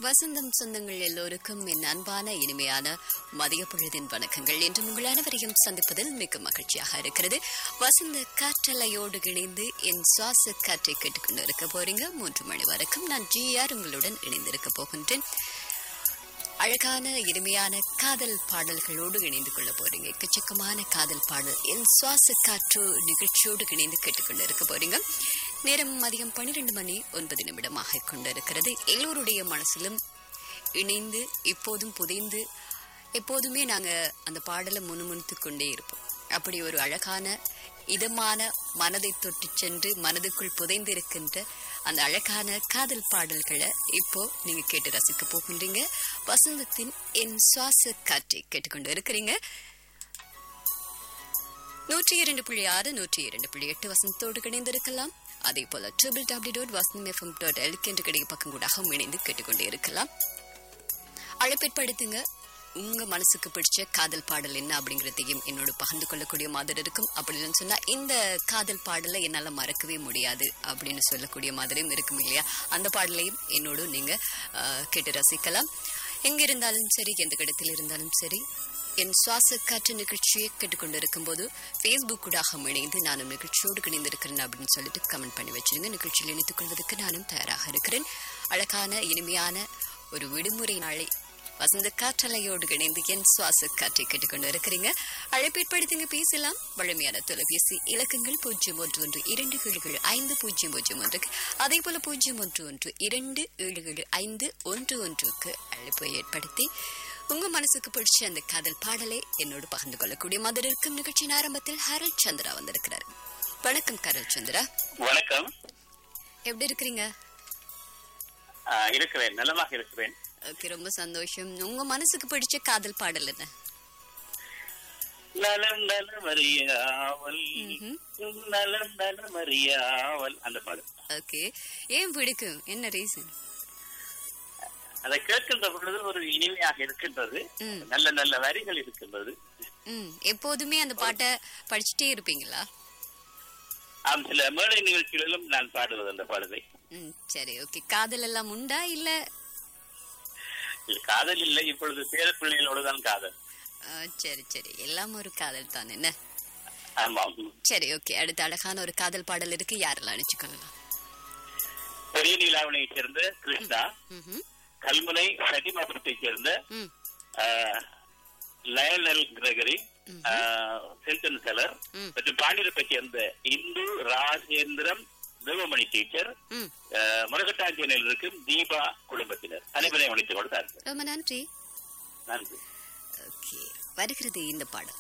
வசந்தம் சொந்தங்கள் எல்லோருக்கும் என் அன்பான இனிமையான மதிய பொழுதின் வணக்கங்கள் என்று உங்கள் அனைவரையும் சந்திப்பதில் மிக்க மகிழ்ச்சியாக இருக்கிறது வசந்த காற்றலையோடு இணைந்து என் சுவாச காற்றை கேட்டுக்கொண்டு இருக்க போறீங்க மூன்று மணி வரைக்கும் நான் ஜிஆர் உங்களுடன் இணைந்திருக்க போகின்றேன் அழகான இனிமையான காதல் பாடல்களோடு இணைந்து கொள்ள போறீங்க எக்கச்சக்கமான காதல் பாடல் என் சுவாச காற்று நிகழ்ச்சியோடு இணைந்து கேட்டுக்கொண்டு இருக்க போறீங்க நேரம் மதியம் பன்னிரண்டு மணி ஒன்பது நிமிடமாக கொண்டிருக்கிறது எல்லோருடைய மனசிலும் இணைந்து இப்போதும் புதைந்து எப்போதுமே நாங்க அந்த பாடலை முணுமுணுத்து கொண்டே இருப்போம் அப்படி ஒரு அழகான இதமான மனதை தொட்டு சென்று மனதுக்குள் புதைந்திருக்கின்ற அந்த அழகான காதல் பாடல்களை இப்போ நீங்க கேட்டு ரசிக்க போகின்றீங்க வசந்தத்தின் என் சுவாச காற்றை கேட்டுக்கொண்டு இருக்கிறீங்க நூற்றி இரண்டு புள்ளி ஆறு நூற்றி இரண்டு புள்ளி எட்டு வசந்தத்தோடு இணைந்திருக்கலாம் அதே போல triple W dot Vasantham FM dot LK என்ற கிடைக்க பக்கம் கூட இணைந்து கேட்டுக்கொண்டே இருக்கலாம் அழைப்பேற்படுத்துங்க உங்க மனசுக்கு பிடிச்ச காதல் பாடல் என்ன அப்படிங்கறதையும் என்னோட பகிர்ந்து கொள்ளக்கூடிய மாதிரி இருக்கும் அப்படின்னு சொன்னா இந்த காதல் பாடலை என்னால மறக்கவே முடியாது அப்படின்னு சொல்லக்கூடிய மாதிரியும் இருக்கும் இல்லையா அந்த பாடலையும் என்னோட நீங்க ஆஹ், கேட்டு ரசிக்கலாம் எங்க இருந்தாலும் சரி எந்த இடத்தில் இருந்தாலும் சரி என் சுவாச காற்று நிகழ்ச்சியை கேட்டுக்கொண்டிருக்கும் போது ஃபேஸ்புக் கூடாக இணைந்து நானும் நிகழ்ச்சியோடு இணைந்திருக்கிறேன் அப்படின்னு சொல்லிட்டு கமெண்ட் பண்ணி வச்சிருங்க நிகழ்ச்சியில் இணைத்துக் கொள்வதற்கு நானும் தயாராக இருக்கிறேன் அழகான இனிமையான ஒரு விடுமுறை நாளை வசந்த காற்றலையோடு இணைந்து என் சுவாச காற்றை கேட்டுக்கொண்டு இருக்கிறீங்க அழைப்பேற்படுத்துங்க பேசலாம் வழமையான தொலைபேசி இலக்கங்கள் பூஜ்ஜியம் ஒன்று ஒன்று இரண்டு ஏழு ஏழு ஐந்து பூஜ்ஜியம் பூஜ்ஜியம் ஒன்றுக்கு அதே போல பூஜ்ஜியம் ஒன்று ஒன்று இரண்டு ஏழு ஏழு ஐந்து ஒன்று ஒன்றுக்கு அழைப்பை ஏற்படுத்தி உங்க மனசுக்கு பிடிச்ச அந்த காதல் பாடலை என்னோடு பகிர்ந்து கொள்ளக்கூடிய மாதிரி இருக்கும் நிகழ்ச்சியின் ஆரம்பத்தில் ஹரல் சந்திரா வந்திருக்கிறார் வணக்கம் கரல் சந்திரா வணக்கம் எப்படி இருக்கிறீங்க ஆ, இருக்கிறேன் நலமாக இருக்கிறேன் ஓகே ரொம்ப சந்தோஷம் உங்க மனசுக்கு பிடிச்ச காதல் பாடல் என்ன நலம் நலமறியாவல் ம்ஹும். நலம் நலமறியாவல் அந்த பாடல் ஓகே ஏன் பிடிக்கும் என்ன ரீசன் அதை கேட்கின்ற பொழுது ஒரு இனிமையாக இருக்கின்றது ம். நல்ல நல்ல வரிகள் இருக்கின்றது ம் எப்போதுமே அந்த பாட்டை படிச்சுட்டே இருப்பீங்களா ஆம் சில மேடை நிகழ்ச்சிகளிலும் நான் பாடுவது அந்த பாடலை ம் சரி ஓகே காதல் எல்லாம் உண்டா இல்ல இது காதல் இல்லை இப்பொழுது பேர பிள்ளைகளோடு தான் காதல் ஆ, சரி சரி எல்லாம் ஒரு காதல் தான் என்ன ஆமாம் சரி ஓகே அடுத்த அழகான ஒரு காதல் பாடல் இருக்கு யாரெல்லாம் அனுப்பிச்சுக்கொள்ளலாம் பெரிய நீலாவணையைச் சேர்ந்த கிருஷ்ணா ம்ஹும். கல்முனை சட்டிமாபுரத்தைச் சேர்ந்த ம் ஆ, லயனல் கிரகரி ம். ஆ, செல்டன் செலர் ம். மற்றும் பாண்டியத்தை சேர்ந்த இந்து ராஜேந்திரம் தேவமணி டீச்சர் ம் முருகட்டாஞ்சேனையில் இருக்கும் தீபா குடும்பத்தினர் அனைவரையும் அழைத்துக் கொடுத்தார்கள் ரொம்ப நன்றி நன்றி ஓகே வருகிறது இந்த பாடல்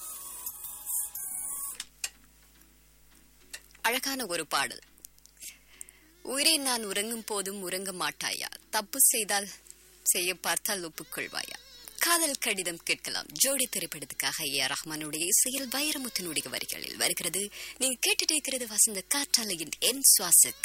அழகான ஒரு பாடல் உயிரை நான் உறங்கும் போதும் உறங்க மாட்டாயா தப்பு செய்தால் செய்ய பார்த்தால் ஒப்புக்கொள்வாயா காதல் கடிதம் கேட்கலாம் ஜோடி திரைப்படத்துக்காக ஏ ஆர் ரஹ்மானுடைய இசையில் வைரமுத்தினுடைய வரிகளில் வருகிறது நீங்க கேட்டுட்டு இருக்கிறது வசந்த காற்றாலையின் என் சுவாச